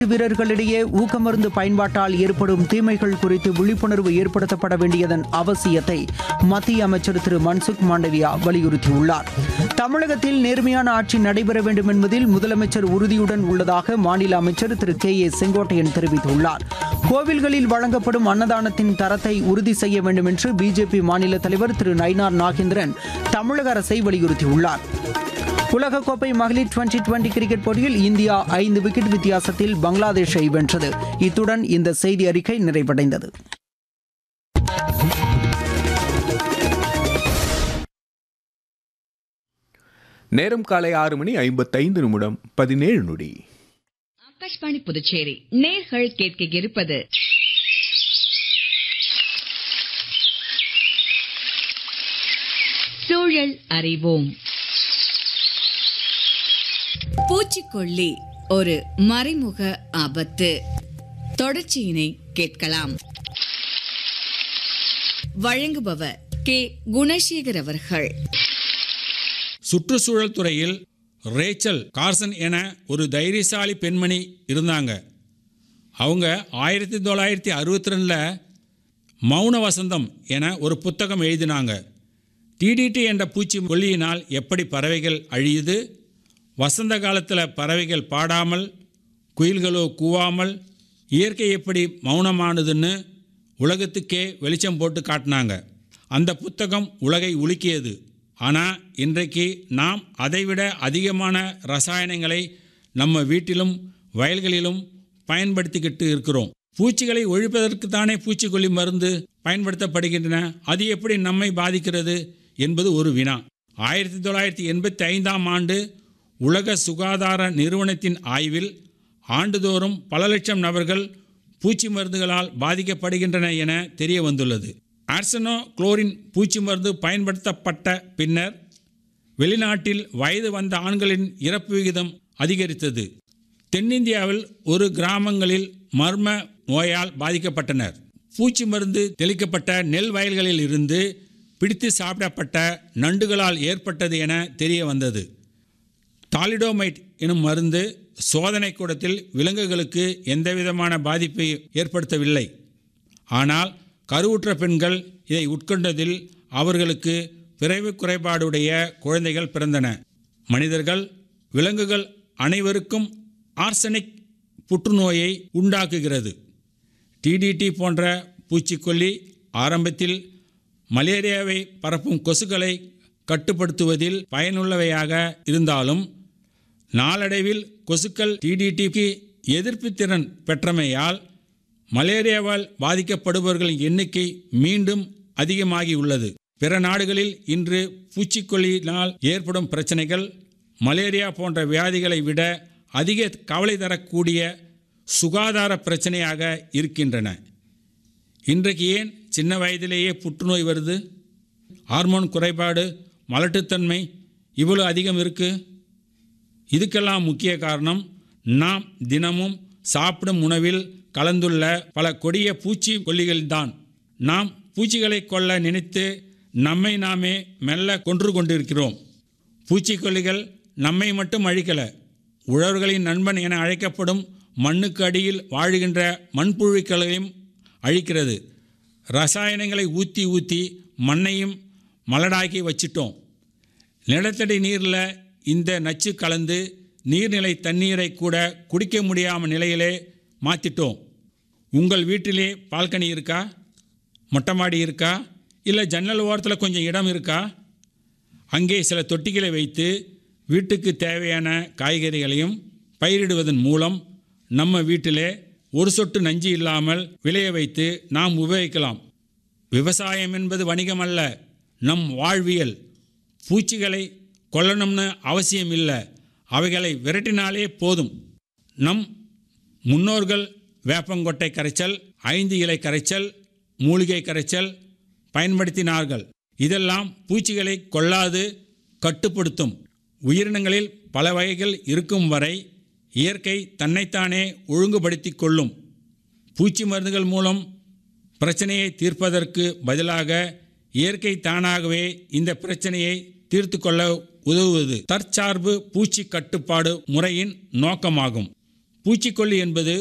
வீரர்களிடையே ஊக்கமருந்து பயன்பாட்டால் ஏற்படும் தீமைகள் குறித்து விழிப்புணர்வு ஏற்படுத்தப்பட வேண்டியதன் அவசியத்தை மத்திய அமைச்சர் திரு மன்சுக் மாண்டவியா வலியுறுத்தியுள்ளார் தமிழகத்தில் நேர்மையான ஆட்சி நடைபெற வேண்டும் என்பதில் முதலமைச்சர் உறுதியுடன் உள்ளதாக மாநில அமைச்சர் திரு கே ஏ செங்கோட்டையன் தெரிவித்துள்ளார் கோவில்களில் வழங்கப்படும் அன்னதானத்தின் தரத்தை உறுதி செய்ய வேண்டும் என்று பிஜேபி மாநில தலைவர் திரு நயினார் நாகேந்திரன் தமிழக அரசை வலியுறுத்தியுள்ளார் உலகக்கோப்பை மகளிர் டுவெண்டி டுவெண்டி கிரிக்கெட் போட்டியில் இந்தியா ஐந்து விக்கெட் வித்தியாசத்தில் பங்களாதேஷை வென்றது இத்துடன் இந்த செய்தி அறிக்கை நிறைவடைந்தது நேரம் காலை ஆறு மணி ஐம்பத்தைந்து நிமிடம் பதினேழு நொடி ஆகாஷ்வாணி புதுச்சேரி நேர்கள் கேட்க இருப்பது சூழல் அறிவோம் பூச்சிக்கொல்லி ஒரு மறைமுக ஆபத்து தொடர்ச்சியினை கேட்கலாம் வழங்குபவர் கே குணசேகர் அவர்கள் சுற்றுச்சூழல் துறையில் ரேச்சல் கார்சன் என ஒரு தைரியசாலி பெண்மணி இருந்தாங்க அவங்க ஆயிரத்தி தொள்ளாயிரத்தி அறுபத்தி ரெண்டில் மௌன வசந்தம் என ஒரு புத்தகம் எழுதினாங்க டிடிடி என்ற பூச்சி கொல்லியினால் எப்படி பறவைகள் அழியுது வசந்த காலத்தில் பறவைகள் பாடாமல் குயில்களோ கூவாமல் இயற்கை எப்படி மௌனமானதுன்னு உலகத்துக்கே வெளிச்சம் போட்டு காட்டினாங்க அந்த புத்தகம் உலகை உலுக்கியது ஆனால் இன்றைக்கு நாம் அதைவிட அதிகமான ரசாயனங்களை நம்ம வீட்டிலும் வயல்களிலும் பயன்படுத்திக்கிட்டு இருக்கிறோம் பூச்சிகளை ஒழிப்பதற்கு தானே பூச்சிக்கொல்லி மருந்து பயன்படுத்தப்படுகின்றன அது எப்படி நம்மை பாதிக்கிறது என்பது ஒரு வினா ஆயிரத்தி தொள்ளாயிரத்தி எண்பத்தி ஐந்தாம் ஆண்டு உலக சுகாதார நிறுவனத்தின் ஆய்வில் ஆண்டுதோறும் பல லட்சம் நபர்கள் பூச்சி மருந்துகளால் பாதிக்கப்படுகின்றன என தெரிய வந்துள்ளது ஆர்சனோ குளோரின் பூச்சி மருந்து பயன்படுத்தப்பட்ட பின்னர் வெளிநாட்டில் வயது வந்த ஆண்களின் இறப்பு விகிதம் அதிகரித்தது தென்னிந்தியாவில் ஒரு கிராமங்களில் மர்ம நோயால் பாதிக்கப்பட்டனர் பூச்சி மருந்து தெளிக்கப்பட்ட நெல் வயல்களில் இருந்து பிடித்து சாப்பிடப்பட்ட நண்டுகளால் ஏற்பட்டது என தெரிய வந்தது டாலிடோமைட் எனும் மருந்து சோதனை கூடத்தில் விலங்குகளுக்கு எந்தவிதமான பாதிப்பை ஏற்படுத்தவில்லை ஆனால் கருவுற்ற பெண்கள் இதை உட்கொண்டதில் அவர்களுக்கு பிறவி குறைபாடுடைய குழந்தைகள் பிறந்தன மனிதர்கள் விலங்குகள் அனைவருக்கும் ஆர்சனிக் புற்றுநோயை உண்டாக்குகிறது டிடிடி போன்ற பூச்சிக்கொல்லி ஆரம்பத்தில் மலேரியாவை பரப்பும் கொசுக்களை கட்டுப்படுத்துவதில் பயனுள்ளவையாக இருந்தாலும் நாளடைவில் கொசுக்கள் டிடிடிக்கு எதிர்ப்பு திறன் பெற்றமையால் மலேரியாவால் பாதிக்கப்படுபவர்களின் எண்ணிக்கை மீண்டும் அதிகமாகியுள்ளது பிற நாடுகளில் இன்று பூச்சிக்கொல்லியினால் ஏற்படும் பிரச்சனைகள் மலேரியா போன்ற வியாதிகளை விட அதிக கவலை தரக்கூடிய சுகாதார பிரச்சனையாக இருக்கின்றன இன்றைக்கு ஏன் சின்ன வயதிலேயே புற்றுநோய் வருது ஹார்மோன் குறைபாடு மலட்டுத்தன்மை இவ்வளோ அதிகம் இருக்குது இதுக்கெல்லாம் முக்கிய காரணம் நாம் தினமும் சாப்பிடும் உணவில் கலந்துள்ள பல கொடிய பூச்சி கொல்லிகள்தான் நாம் பூச்சிகளை கொல்ல நினைத்து நம்மை நாமே மெல்ல கொன்று கொண்டிருக்கிறோம் பூச்சிக்கொல்லிகள் நம்மை மட்டும் அழிக்கல உழவர்களின் நண்பன் என அழைக்கப்படும் மண்ணுக்கு அடியில் வாழுகின்ற மண்புழுக்களையும் அழிக்கிறது ரசாயனங்களை ஊற்றி ஊற்றி மண்ணையும் மலடாக்கி வச்சிட்டோம் நிலத்தடி நீரில் இந்த நச்சு கலந்து நீர்நிலை தண்ணீரை கூட குடிக்க முடியாமல் நிலையிலே மாற்றிட்டோம் உங்கள் வீட்டிலே பால்கனி இருக்கா மொட்டை மாடி இருக்கா இல்லை ஜன்னல் ஓரத்தில் கொஞ்சம் இடம் இருக்கா அங்கே சில தொட்டிகளை வைத்து வீட்டுக்கு தேவையான காய்கறிகளையும் பயிரிடுவதன் மூலம் நம்ம வீட்டிலே ஒரு சொட்டு நஞ்சு இல்லாமல் விளைய வைத்து நாம் உபயோகிக்கலாம் விவசாயம் என்பது வணிகம் அல்ல நம் வாழ்வியல் பூச்சிகளை கொல்லணும்னு அவசியம் இல்லை அவைகளை விரட்டினாலே போதும் நம் முன்னோர்கள் வேப்பங்கொட்டை கரைச்சல் ஐந்து இலை கரைச்சல் மூலிகை கரைச்சல் பயன்படுத்தினார்கள் இதெல்லாம் பூச்சிகளை கொல்லாது கட்டுப்படுத்தும் உயிரினங்களில் பல வகைகள் இருக்கும் வரை இயற்கை தன்னைத்தானே ஒழுங்குபடுத்தி கொள்ளும் பூச்சி மருந்துகள் மூலம் பிரச்சனையை தீர்ப்பதற்கு பதிலாக இயற்கை தானாகவே இந்த பிரச்சனையை தீர்த்து கொள்ள உதவுவது தற்சார்பு பூச்சி கட்டுப்பாடு முறையின் நோக்கமாகும் பூச்சிக்கொல்லி என்பது